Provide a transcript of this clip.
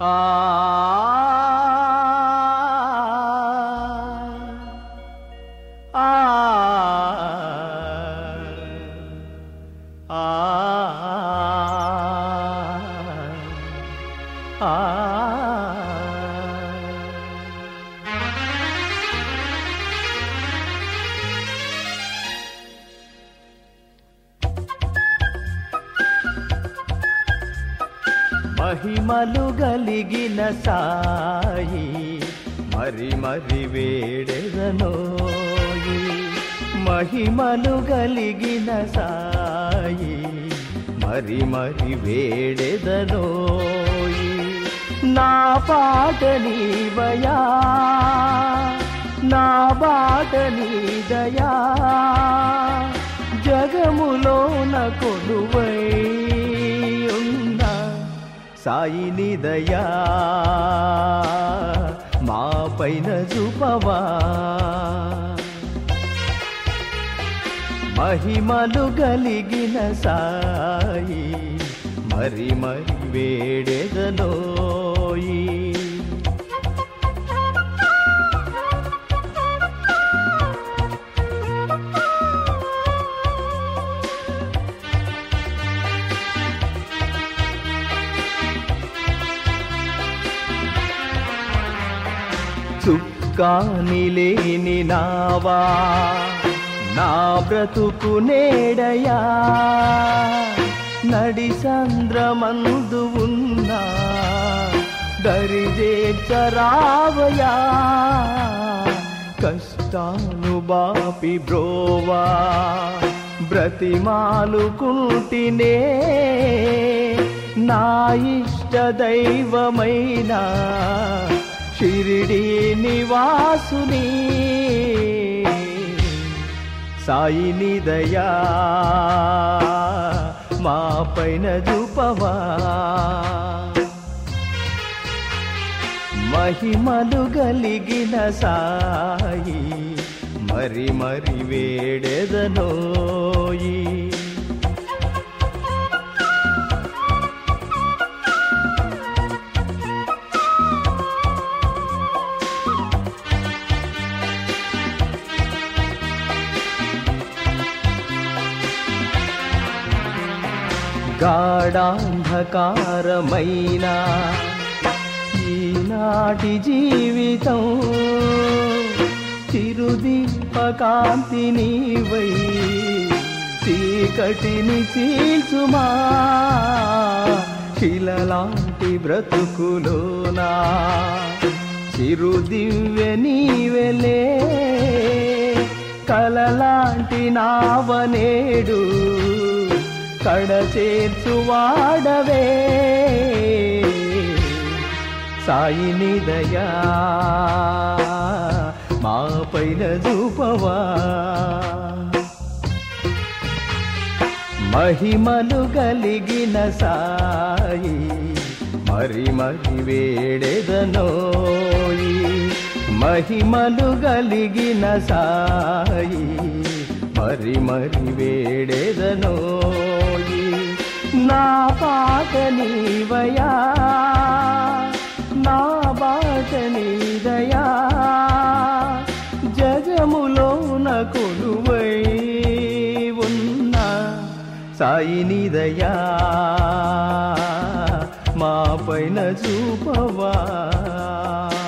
ఆ ఆ ఆ మహిమలు గలిగిన సాయి మరి మరి వేడెదనోయి మహిమలు గలిగిన సాయి మరి మరి వేడెదనోయి నా పాట నీవయా నా బాట నీదయా జగములోన కొలువై ఉన్న సాయి నిదయా మా పైన చూపవా మహిమలు గలిగిన సాయి మరి మరి వేడెదలోయి చుక్కాని లేని నావా నా బ్రతుకు నేడయా నడి సంద్రమందు ఉన్నా దరిజేర్చరావయా కష్టాలు బాపి బ్రోవా బ్రతిమాలుకుంటినే నా ఇష్ట దైవమైనా షిరిడి నివాసుని సాయి నిదయా మా పైన చూపవా మహిమలు గలిగిన సాయి మరి మరి వేడెదనోయి గాఢాంధకారమైన ఈనాటి జీవితం చిరుదీపకాంతి నీవై చీకటిని చీల్చుమా శిలలాంటి బ్రతుకులోనా చిరుదివ్య నీవెలే కలలాంటి నావనేడు కడ చేర్చువాడవే సాయి నిదయా మా పైన చూపవా మహిమలు గలిగిన సాయి మరి మరి వేడెదనోయి మహిమలు గలిగిన సాయి మరి మరి వేడెదనోయి నా పాట నీవయా నా బాట నీదయా జగములోన కొలువై ఉన్న సాయి నిదయా మా పైన చూపవా